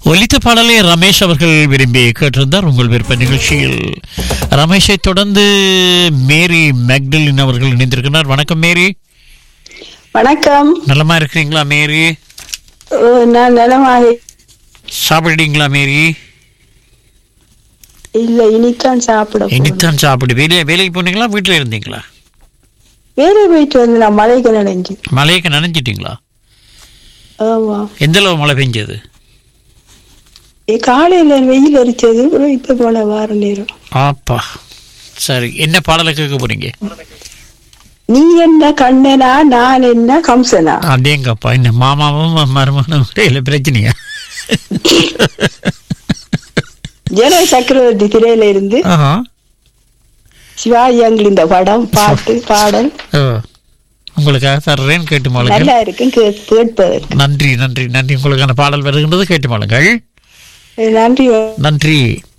ஒலித்த பாடலை ரமேஷ் அவர்கள் விரும்பி கேட்டிருந்தார் உங்கள் விருப்ப நிகழ்ச்சியில் ரமேஷை தொடர்ந்து மேரி மேக்டலின் அவர்கள் இணைந்திருக்கிறார் வணக்கம் மேரி வணக்கம் நலமா இருக்கிறீங்களா மேரி அஹ் நான் நலமாக சாப்பிடுறீங்களா மேரி இல்ல இனித்தான் சாப்பிட போறேன். இனித்தான் சாப்பிடு வேலையை வேலைக்கு போனீங்களா வீட்டில் இருந்தீங்களா வேலை போயிட்டு வந்து நான் மலைக்கு நினைஞ்சு மழைக்கு நனைஞ்சிட்டீங்களா ஆமா எந்த அளவு மழை பெஞ்சது ஏ, காலையில வெயில் அடிச்சது அப்புறம் இப்ப போன வார நேரம் ஆப்பா சரி என்ன பாடலை கேட்க போறீங்க நீ என்ன கண்ணனா நான் என்ன கம்சனா அதேங்கப்பா இந்த மாமாவும் மருமகனும் இடையில பிரச்சனையா ஜன சக்கரவர்த்தி திரையில இருந்து ஆஹா. சிவாஜி அங்கிள் இந்த படம் பாட்டு பாடல் ஓ. உங்களுக்காக தர்றேன் கேட்டு மாளுங்கள் நல்லா இருக்கு கே- கேட்பதற்கு நன்றி நன்றி நன்றி உங்களுக்கான பாடல் வருகின்றது கேட்டு மாளுங்கள் நன்றி நன்றி